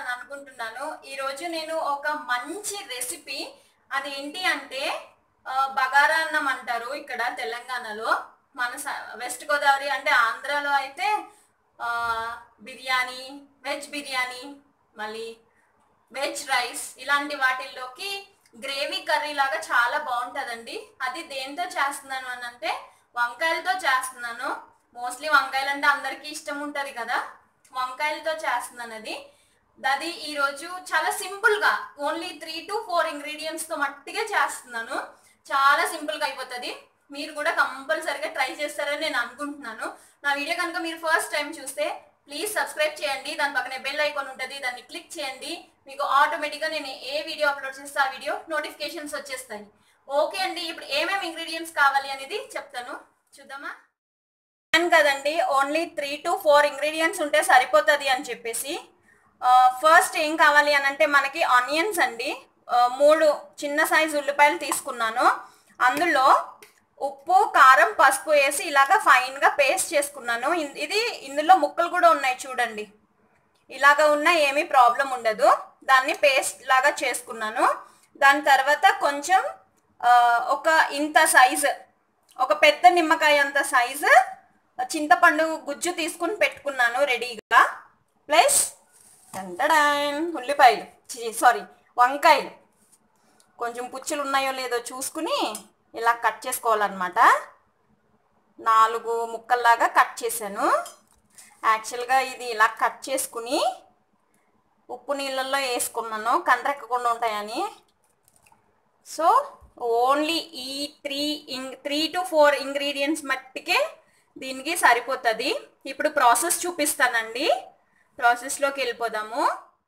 అని అనుకుంటున్నాను ఈరోజు నేను ఒక మంచి రెసిపీ అది ఏంటి అంటే ఆ, బగారా అన్నం అంటారు ఇక్కడ తెలంగాణలో మన స- వెస్ట్ గోదావరి అంటే ఆంధ్రాలో అయితే ఆ, బిర్యానీ వెజ్ బిర్యానీ మళ్ళీ వెజ్ రైస్ ఇలాంటి వాటిల్లోకి గ్రేవీ కర్రీ లాగా చాలా బాగుంటుందండి అది దేంతో చేస్తున్నాను అని అంటే వంకాయలతో చేస్తున్నాను మోస్ట్లీ వంకాయలు అంటే అందరికీ ఇష్టం ఉంటుంది కదా వంకాయలతో చేస్తున్నాను అది అది ఈరోజు చాలా సింపుల్గా ఓన్లీ త్రీ టు ఫోర్ ఇంగ్రీడియంట్స్తో మట్టిగా చేస్తున్నాను చాలా సింపుల్గా అయిపోతుంది మీరు కూడా కంపల్సరీగా ట్రై చేస్తారని నేను అనుకుంటున్నాను నా వీడియో కనుక మీరు ఫస్ట్ టైం చూస్తే ప్లీజ్ సబ్స్క్రైబ్ చేయండి దాని పక్కనే బెల్ ఐకాన్ ఉంటుంది దాన్ని క్లిక్ చేయండి మీకు ఆటోమేటిక్గా నేను ఏ వీడియో అప్లోడ్ చేస్తే ఆ వీడియో నోటిఫికేషన్స్ వచ్చేస్తాయి ఓకే అండి ఇప్పుడు ఏమేమి ఇంగ్రీడియంట్స్ కావాలి అనేది చెప్తాను చూద్దామా చెప్పాను కదండి only three to four ingredients ఉంటే సరిపోతుంది అని చెప్పేసి ఫస్ట్ ఏం కావాలి అని అంటే మనకి ఆనియన్స్ అండి ఆ, మూడు చిన్న సైజు ఉల్లిపాయలు తీసుకున్నాను అందులో ఉప్పు కారం పసుపు వేసి ఇలాగ ఫైన్గా పేస్ట్ చేసుకున్నాను ఇన్- ఇది ఇందులో ముక్కలు కూడా ఉన్నాయి చూడండి ఇలాగ ఉన్న ఏమీ ప్రాబ్లం ఉండదు దాన్ని పేస్ట్ లాగా చేసుకున్నాను దాని తర్వాత కొంచెం ఆ, ఒక ఇంత సైజు ఒక పెద్ద నిమ్మకాయ అంత సైజు చింతపండు గుజ్జు తీసుకుని పెట్టుకున్నాను రెడీగా ప్లస్ టంటడాన్ ఉల్లిపాయలు సారీ వంకాయలు కొంచెం పుచ్చులు ఉన్నాయో లేదో చూసుకుని ఇలా కట్ చేసుకోవాలన్నమాట నాలుగు ముక్కల్లాగా కట్ చేశాను యాక్చువల్గా ఇది ఇలా కట్ చేసుకుని ఉప్పు నీళ్ళల్లో వేసుకున్నాను కండ్రెక్కకుండా ఉంటాయని సో ఓన్లీ ఈ త్రీ ఇంగ్ త్రీ టు ఫోర్ ఇంగ్రీడియంట్స్ మట్టికే దీనికి సరిపోతుంది ఇప్పుడు ప్రాసెస్ చూపిస్తానండి ప్రాసెస్లోకి వెళ్ళిపోదాము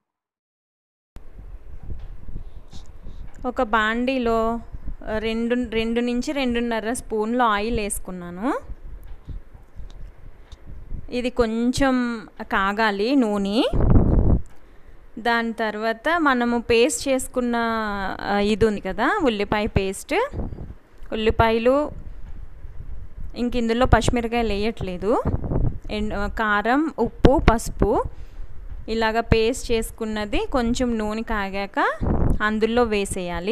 ఒక బాండీలో రెండు రెండు నుంచి రెండున్నర స్పూన్లు ఆయిల్ వేసుకున్నాను ఇది కొంచెం కాగాలి నూనె దాని తర్వాత మనము పేస్ట్ చేసుకున్న ఆ, ఇది ఉంది కదా ఉల్లిపాయ పేస్ట్ ఉల్లిపాయలు ఇంక ఇందులో పచ్చిమిరకాయలు వేయట్లేదు ఎండ్ కారం ఉప్పు పసుపు ఇలాగ పేస్ట్ చేసుకున్నది కొంచెం నూనె కాగాక అందులో వేసేయాలి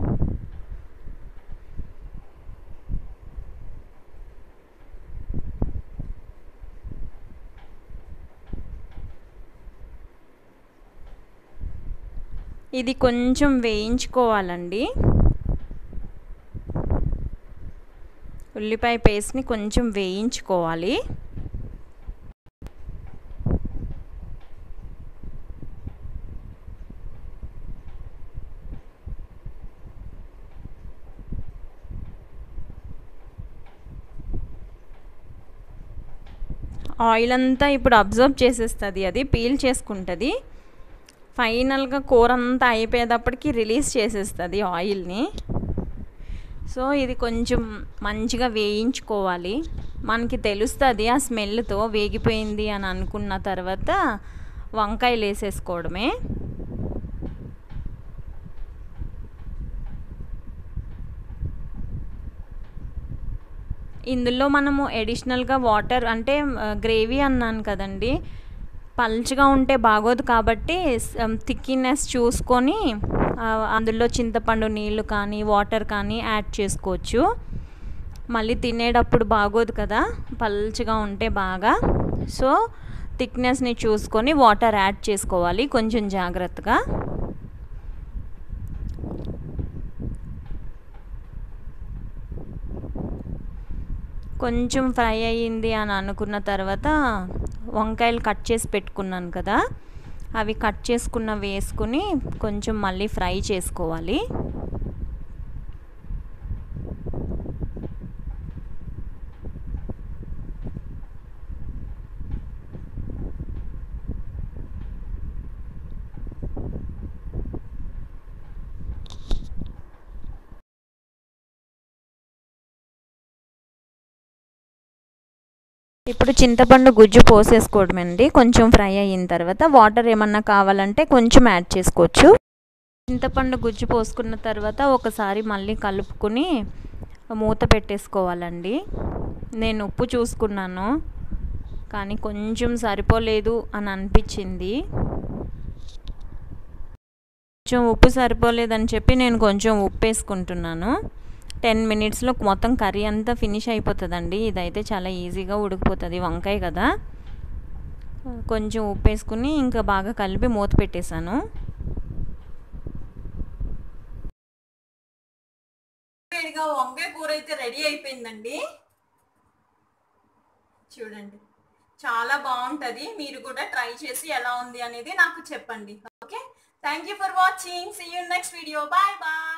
ఇది కొంచెం వేయించుకోవాలండి ఉల్లిపాయ పేస్ట్ని కొంచెం వేయించుకోవాలి ఆయిల్ అంతా ఇప్పుడు అబ్జర్వ్ చేసేస్తుంది అది పీల్ చేసుకుంటుంది ఫైనల్గా కూర అంతా అయిపోయేటప్పటికి రిలీజ్ చేసేస్తుంది ఆయిల్ని సో ఇది కొంచెం మంచిగా వేయించుకోవాలి మనకి తెలుస్తుంది ఆ స్మెల్తో వేగిపోయింది అని అనుకున్న తర్వాత వంకాయలు వేసేసుకోవడమే ఇందులో మనము ఎడిషనల్గా వాటర్ అంటే గ్రేవీ అన్నాను కదండి పల్చగా ఉంటే బాగోదు కాబట్టి థిక్కినెస్ చూసుకొని ఆ, అందులో చింతపండు నీళ్ళు కానీ వాటర్ కానీ యాడ్ చేసుకోవచ్చు మళ్ళీ తినేటప్పుడు బాగోదు కదా పల్చగా ఉంటే బాగా సో థిక్నెస్ని చూసుకొని వాటర్ యాడ్ చేసుకోవాలి కొంచెం జాగ్రత్తగా కొంచెం ఫ్రై అయ్యింది అని అనుకున్న తర్వాత వంకాయలు కట్ చేసి పెట్టుకున్నాను కదా అవి కట్ చేసుకున్న వేసుకుని కొంచెం మళ్ళీ ఫ్రై చేసుకోవాలి ఇప్పుడు చింతపండు గుజ్జు పోసేసుకోవడమండి కొంచెం ఫ్రై అయిన తర్వాత వాటర్ ఏమన్నా కావాలంటే కొంచెం యాడ్ చేసుకోవచ్చు చింతపండు గుజ్జు పోసుకున్న తర్వాత ఒకసారి మళ్ళీ కలుపుకుని మూత పెట్టేసుకోవాలండి నేను ఉప్పు చూసుకున్నాను కానీ కొంచెం సరిపోలేదు అని అనిపించింది కొంచెం ఉప్పు సరిపోలేదని చెప్పి నేను కొంచెం ఉప్పు వేసుకుంటున్నాను టెన్ మినిట్స్లో మొత్తం కర్రీ అంతా ఫినిష్ అయిపోతుందండి ఇదైతే చాలా ఈజీగా ఉడికిపోతుంది వంకాయ కదా కొంచెం ఉప్పు వేసుకుని ఇంకా బాగా కలిపి మూత పెట్టేశాను వేడిగా వంకాయ కూర అయితే రెడీ అయిపోయిందండి చూడండి చాలా బాగుంటుంది మీరు కూడా ట్రై చేసి ఎలా ఉంది అనేది నాకు చెప్పండి okay thank you for watching see you next video bye bye